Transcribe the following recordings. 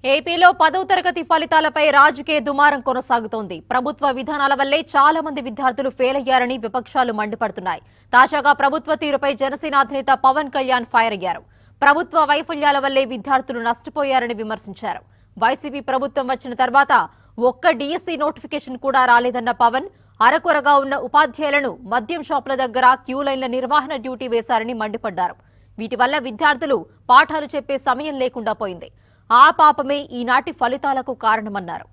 ఏపీలో పదవ తరగతి ఫలితాలపై రాజకీయ దుమారం కొనసాగుతోంది ప్రభుత్వ విధానాల వల్లే చాలా మంది విద్యార్థులు ఫెయిల్ అయ్యారని విపక్షాలు మండిపడుతున్నాయి తాజాగా ప్రభుత్వ తీరుపై జనసేన అధినేత పవన్ కళ్యాణ్ ఫైర్ అయ్యారు ప్రభుత్వ వైఫల్యాల వల్లే విద్యార్థులు నష్టపోయారని విమర్శించారు వైసీపీ ప్రభుత్వం వచ్చిన తర్వాత ఒక్క డిఎస్సీ నోటిఫికేషన్ కూడా రాలేదన్న పవన్ అరకొరగా ఉన్న ఉపాధ్యాయులను మద్యం షాపుల దగ్గర క్యూ లైన్ల నిర్వహణ డ్యూటీ వేశారని మండిపడ్డారు వీటి వల్ల విద్యార్థులు పాఠాలు చెప్పే సమయం లేకుండా పోయింది ఆ పాపమే ఈనాటి ఫలితాలకు కారణమన్నారు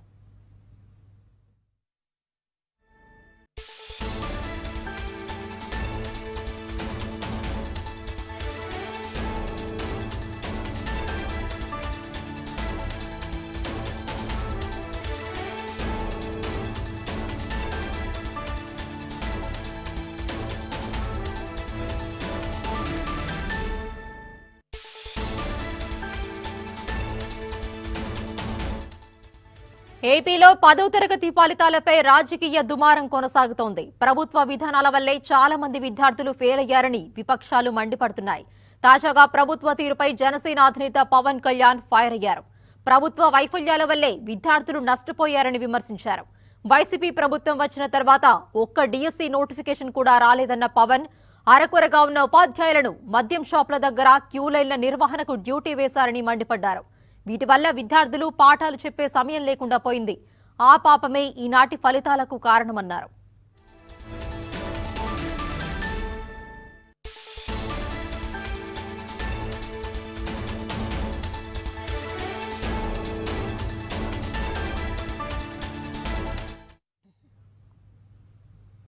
ఏపీలో పదవ తరగతి ఫలితాలపై రాజకీయ దుమారం కొనసాగుతోంది ప్రభుత్వ విధానాల వల్లే చాలా మంది విద్యార్థులు ఫెయిల్ అయ్యారని విపక్షాలు మండిపడుతున్నాయి తాజాగా ప్రభుత్వ తీరుపై జనసేన అధినేత పవన్ కళ్యాణ్ ఫైర్ అయ్యారు ప్రభుత్వ వైఫల్యాల వల్లే విద్యార్థులు నష్టపోయారని విమర్శించారు వైసీపీ ప్రభుత్వం వచ్చిన తర్వాత ఒక్క డిఎస్సీ నోటిఫికేషన్ కూడా రాలేదన్న పవన్ అరకొరగా ఉన్న ఉపాధ్యాయులను మద్యం షాపుల దగ్గర క్యూ లైన్ల నిర్వహణకు డ్యూటీ వేశారని మండిపడ్డారు వీటి వల్ల విద్యార్థులు పాఠాలు చెప్పే సమయం లేకుండా పోయింది ఆ పాపమే ఈనాటి ఫలితాలకు కారణమన్నారు